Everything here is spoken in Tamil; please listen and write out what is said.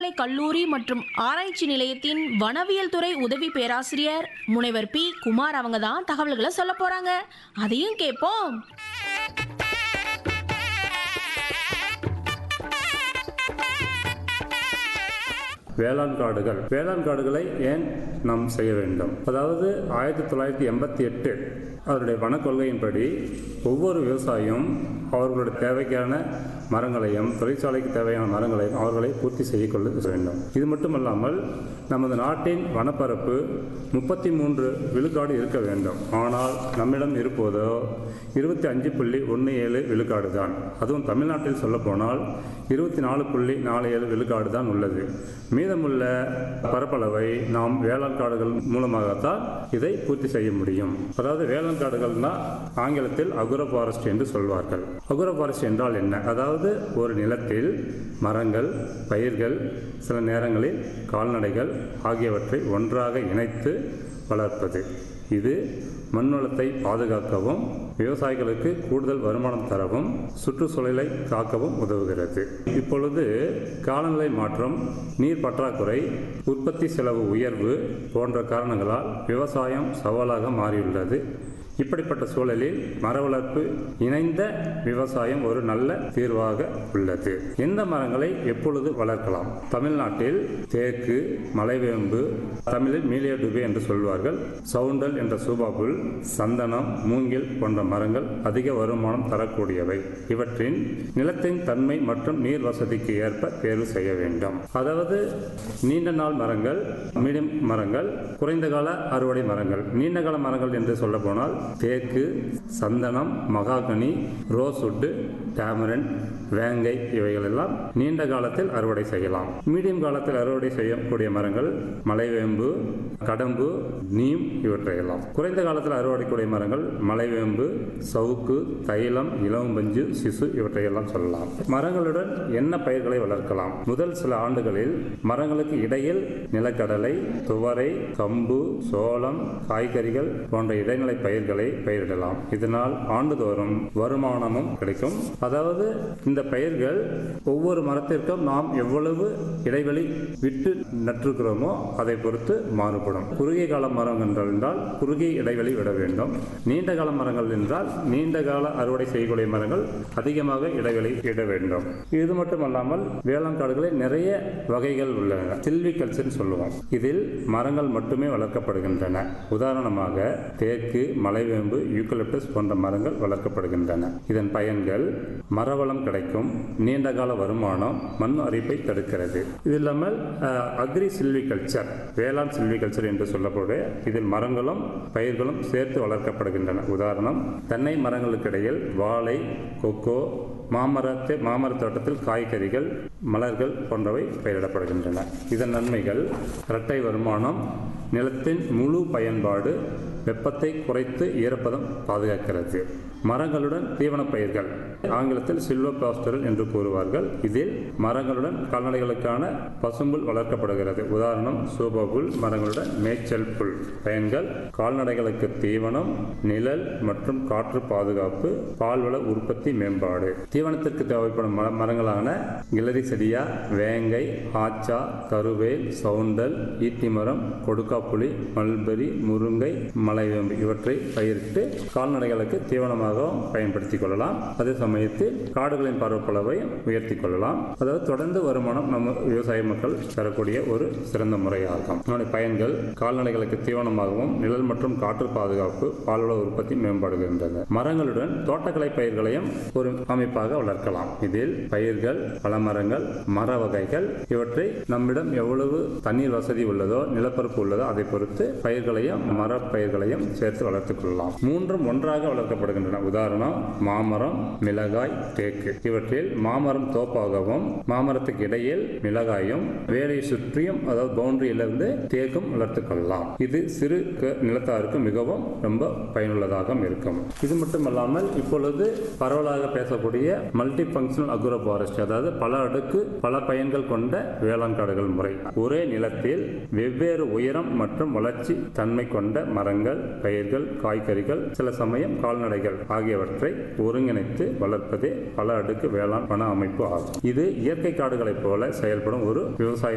தோட்டக்கலை கல்லூரி மற்றும் ஆராய்ச்சி நிலையத்தின் வனவியல் துறை உதவி பேராசிரியர் முனைவர் பி குமார் அவங்க தான் தகவல்களை சொல்ல போறாங்க அதையும் கேட்போம் வேளாண் காடுகள் வேளாண் காடுகளை ஏன் நாம் செய்ய வேண்டும் அதாவது ஆயிரத்தி தொள்ளாயிரத்தி எண்பத்தி எட்டு அவருடைய வன கொள்கையின்படி ஒவ்வொரு விவசாயியும் அவர்களுடைய தேவைக்கான மரங்களையும் தொழிற்சாலைக்கு தேவையான மரங்களையும் அவர்களை பூர்த்தி செய்து கொள்ள வேண்டும் இது மட்டுமல்லாமல் நமது நாட்டின் வனப்பரப்பு முப்பத்தி மூன்று விழுக்காடு இருக்க வேண்டும் ஆனால் நம்மிடம் இருப்பதோ இருபத்தி அஞ்சு புள்ளி ஒன்று ஏழு விழுக்காடு தான் அதுவும் தமிழ்நாட்டில் சொல்லப்போனால் இருபத்தி நாலு புள்ளி நாலு ஏழு விழுக்காடு தான் உள்ளது மீதமுள்ள பரப்பளவை நாம் வேளாண் காடுகள் மூலமாகத்தான் இதை பூர்த்தி செய்ய முடியும் அதாவது வேளாண் காடுகள்னா ஆங்கிலத்தில் அகுர ஃபாரஸ்ட் என்று சொல்வார்கள் அகுர ஃபாரஸ்ட் என்றால் என்ன அதாவது ஒரு நிலத்தில் மரங்கள் பயிர்கள் சில நேரங்களில் கால்நடைகள் ஆகியவற்றை ஒன்றாக இணைத்து வளர்ப்பது இது மண்வளத்தை பாதுகாக்கவும் விவசாயிகளுக்கு கூடுதல் வருமானம் தரவும் சுற்றுச்சூழலை காக்கவும் உதவுகிறது இப்பொழுது காலநிலை மாற்றம் நீர் பற்றாக்குறை உற்பத்தி செலவு உயர்வு போன்ற காரணங்களால் விவசாயம் சவாலாக மாறியுள்ளது இப்படிப்பட்ட சூழலில் மர வளர்ப்பு இணைந்த விவசாயம் ஒரு நல்ல தீர்வாக உள்ளது எந்த மரங்களை எப்பொழுது வளர்க்கலாம் தமிழ்நாட்டில் தேக்கு மலைவேம்பு தமிழில் மீலியடுபே என்று சொல்வார்கள் சவுண்டல் என்ற சூபாபுல் சந்தனம் மூங்கில் போன்ற மரங்கள் அதிக வருமானம் தரக்கூடியவை இவற்றின் நிலத்தின் தன்மை மற்றும் நீர் வசதிக்கு ஏற்ப தேர்வு செய்ய வேண்டும் அதாவது நீண்ட நாள் மரங்கள் மீடியம் மரங்கள் குறைந்த கால அறுவடை மரங்கள் நீண்ட கால மரங்கள் என்று சொல்ல போனால் தேக்கு சந்தனம் மகாகனி ரோஸ்வுட்டு டேமரன் வேங்கை இவைகளெல்லாம் நீண்ட காலத்தில் அறுவடை செய்யலாம் மீடியம் காலத்தில் அறுவடை செய்யக்கூடிய மரங்கள் மலைவேம்பு கடம்பு நீம் இவற்றையெல்லாம் குறைந்த காலத்தில் அறுவடைக்கூடிய மரங்கள் மலைவேம்பு சவுக்கு தைலம் இளவம்பஞ்சு சிசு இவற்றையெல்லாம் சொல்லலாம் மரங்களுடன் என்ன பயிர்களை வளர்க்கலாம் முதல் சில ஆண்டுகளில் மரங்களுக்கு இடையில் நிலக்கடலை துவரை கம்பு சோளம் காய்கறிகள் போன்ற இடைநிலை பயிர்களை பயிரிடலாம் இதனால் ஆண்டுதோறும் வருமானமும் கிடைக்கும் அதாவது இந்த பயிர்கள் ஒவ்வொரு மரத்திற்கும் நாம் எவ்வளவு இடைவெளி விட்டு நட்டிருக்கிறோமோ அதை பொறுத்து மாறுபடும் குறுகிய கால மரம் என்றால் குறுகிய இடைவெளி விட வேண்டும் நீண்ட கால மரங்கள் என்றால் நீண்ட கால அறுவடை செய்யக்கூடிய மரங்கள் அதிகமாக இடைவெளி இட வேண்டும் இது மட்டுமல்லாமல் வேளாண் காடுகளில் நிறைய வகைகள் உள்ளன சில்வி கல்ச்சர் சொல்லுவோம் இதில் மரங்கள் மட்டுமே வளர்க்கப்படுகின்றன உதாரணமாக தேக்கு மலைவேம்பு யூக்கலிப்டஸ் போன்ற மரங்கள் வளர்க்கப்படுகின்றன இதன் பயன்கள் மரவளம் கிடைக்கும் நீண்ட கால வருமானம் மண் அரிப்பை தடுக்கிறது இது இல்லாமல் அக்ரி சில்வி கல்ச்சர் வேளாண் சில்வி கல்ச்சர் என்று சொல்லக்கூடிய இதில் மரங்களும் பயிர்களும் சேர்த்து வளர்க்கப்படுகின்றன உதாரணம் தென்னை மரங்களுக்கு இடையில் வாழை கொக்கோ மாமரத்தை மாமர தோட்டத்தில் காய்கறிகள் மலர்கள் போன்றவை பயிரிடப்படுகின்றன இதன் நன்மைகள் இரட்டை வருமானம் நிலத்தின் முழு பயன்பாடு வெப்பத்தை குறைத்து ஈரப்பதம் பாதுகாக்கிறது மரங்களுடன் தீவனப் பயிர்கள் ஆங்கிலத்தில் சில்வர் பாஸ்டரல் என்று கூறுவார்கள் இதில் மரங்களுடன் கால்நடைகளுக்கான பசும்புல் வளர்க்கப்படுகிறது உதாரணம் சூபபுல் மரங்களுடன் மேய்ச்சல் புல் பயன்கள் கால்நடைகளுக்கு தீவனம் நிழல் மற்றும் காற்று பாதுகாப்பு பால்வள உற்பத்தி மேம்பாடு தீவனத்திற்கு தேவைப்படும் மர மரங்களான கிளரி செடியா வேங்கை ஆச்சா கருவேல் சவுண்டல் ஈட்டி மரம் கொடுக்காப்புளி மல்பெரி முருங்கை மலைவேம்பு இவற்றை பயிரிட்டு கால்நடைகளுக்கு தீவனமாக பயன்படுத்திக் கொள்ளலாம் அதே சமயத்தில் காடுகளின் பரப்பளவை உயர்த்தி கொள்ளலாம் அதாவது தொடர்ந்து வருமானம் நம்ம விவசாய மக்கள் பெறக்கூடிய ஒரு சிறந்த முறையாகும் அதனுடைய பயன்கள் கால்நடைகளுக்கு தீவனமாகவும் நிழல் மற்றும் காற்று பாதுகாப்பு பால்வள உற்பத்தி மேம்படுகின்றன மரங்களுடன் தோட்டக்கலை பயிர்களையும் ஒரு அமைப்பாக வளர்க்கலாம் இதில் பயிர்கள் பழமரங்கள் மர வகைகள் இவற்றை நம்மிடம் எவ்வளவு தண்ணீர் வசதி உள்ளதோ நிலப்பரப்பு உள்ளதோ அதை பொறுத்து பயிர்களையும் மர பயிர்களையும் சேர்த்து வளர்த்துக் கொள்ளலாம் மூன்றும் ஒன்றாக வளர்க்கப்படுகின்றன உதாரணம் மாமரம் மிளகாய் தேக்கு இவற்றில் மாமரம் தோப்பாகவும் மாமரத்துக்கு இடையில் மிளகாயும் வேலையை சுற்றியும் அதாவது பவுண்டரியிலிருந்து தேக்கும் வளர்த்துக் கொள்ளலாம் இது சிறு க- நிலத்தாருக்கு மிகவும் ரொம்ப பயனுள்ளதாக இருக்கும் இது மட்டுமல்லாமல் இப்பொழுது பரவலாக பேசக்கூடிய மல்டி ஃபங்க்ஷனல் அக்ரோ ஃபாரஸ்ட் அதாவது பல அடுக்கு பல பயன்கள் கொண்ட வேளாண் காடுகள் முறை ஒரே நிலத்தில் வெவ்வேறு உயரம் மற்றும் வளர்ச்சி தன்மை கொண்ட மரங்கள் பயிர்கள் காய்கறிகள் சில சமயம் கால்நடைகள் ஆகியவற்றை ஒருங்கிணைத்து வளர்ப்பதே பல அடுக்கு வேளாண் வன அமைப்பு ஆகும் இது இயற்கை காடுகளைப் போல செயல்படும் ஒரு விவசாய